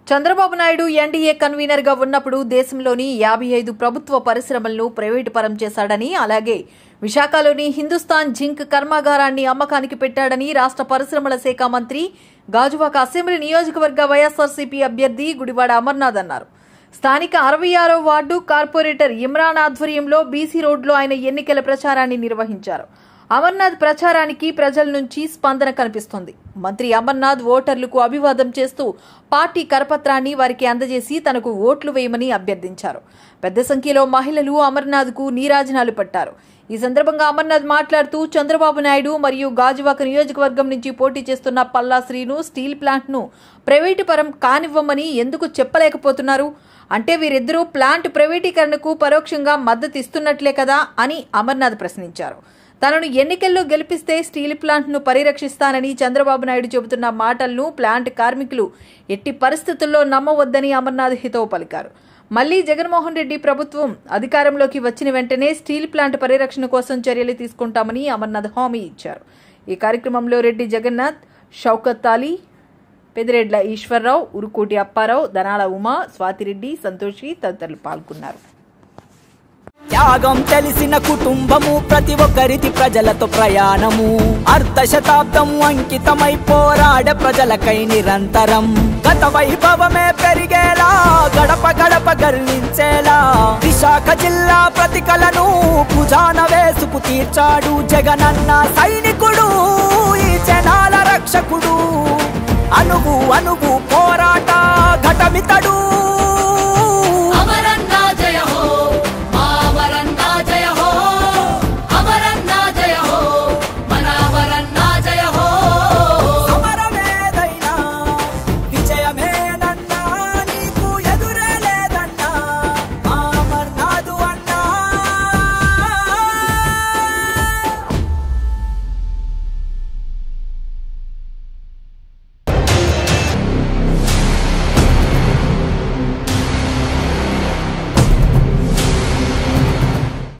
Chandrababu Naidu NDA convener గా ఉన్నప్పుడు దేశంలోని యాభై ఐదు ప్రభుత్వ పరిశ్రమలను ప్రైవేటు పరం చేశాడని అలాగే విశాఖలోని హిందుస్థాన్ జింక్ కర్మాగారాన్ని అమ్మకానికి పెట్టాడని రాష్ట్ర పరిశ్రమల శాఖ మంత్రి గాజువాక అసెంబ్లీ నియోజకవర్గ వైఎస్ఆర్సీపీ అభ్యర్థి గుడివాడ అమర్నాథ్ అన్నారు స్థానిక అరవై ఆరో వార్డు కార్పొరేటర్ ఇమ్రాన్ ఆధ్వర్యంలో బీసీ రోడ్లో ఆయన ఎన్నికల ప్రచారాన్ని నిర్వహించారు అమర్నాథ్ ప్రచారానికి ప్రజల నుంచి స్పందన కనిపిస్తోంది మంత్రి అమర్నాథ్ ఓటర్లకు అభివాదం చేస్తూ పార్టీ కరపత్రాన్ని వారికి అందజేసి తనకు ఓట్లు వేయమని అభ్యర్థించారు పెద్ద సంఖ్యలో మహిళలు అమర్నాథ్కు నీరాజనాలు పట్టారు ఈ సందర్భంగా అమర్నాథ్ మాట్లాడుతూ చంద్రబాబు నాయుడు మరియు గాజువాక నియోజకవర్గం నుంచి పోటీ చేస్తున్న పల్లా శ్రీను స్టీల్ ప్లాంట్ను ప్రైవేటు పరం కానివ్వమని ఎందుకు చెప్పలేకపోతున్నారు అంటే వీరిద్దరూ ప్లాంట్ ప్రైవేటీకరణకు పరోక్షంగా మద్దతు ఇస్తున్నట్లే కదా అని అమర్నాథ్ ప్రశ్నించారు తనను ఎన్నికల్లో గెలిపిస్తే స్టీల్ ప్లాంట్ను పరిరక్షిస్తానని చంద్రబాబు నాయుడు చెబుతున్న మాటలను ప్లాంట్ కార్మికులు ఎట్టి పరిస్థితుల్లో నమ్మవద్దని అమర్నాథ్ హితవు పలికారు మళ్లీ జగన్మోహన్ రెడ్డి ప్రభుత్వం అధికారంలోకి వచ్చిన వెంటనే స్టీల్ ప్లాంట్ పరిరక్షణ కోసం చర్యలు తీసుకుంటామని అమర్నాథ్ హామీ ఇచ్చారు ఈ కార్యక్రమంలో రెడ్డి జగన్నాథ్ షౌకత్ అలీ పెదిరెడ్ల ఈశ్వరరావు ఉరుకోటి అప్పారావు దనాల ఉమా స్వాతిరెడ్డి సంతోషి తదితరులు పాల్గొన్నారు త్యాగం తెలిసిన కుటుంబము ప్రతి ఒక్కరిది ప్రజలతో ప్రయాణము అర్ధ శతాబ్దం అంకితమై పోరాడే ప్రజలకై నిరంతరం గత వైభవమే పెరిగేలా గడప గడప గర్వించేలా విశాఖ జిల్లా ప్రతికలను భుజాన వేసుకు తీర్చాడు జగనన్న సైనికుడు ఈ జనాల రక్షకుడు అనుగు అనుగు పోరాట ఘటమితడు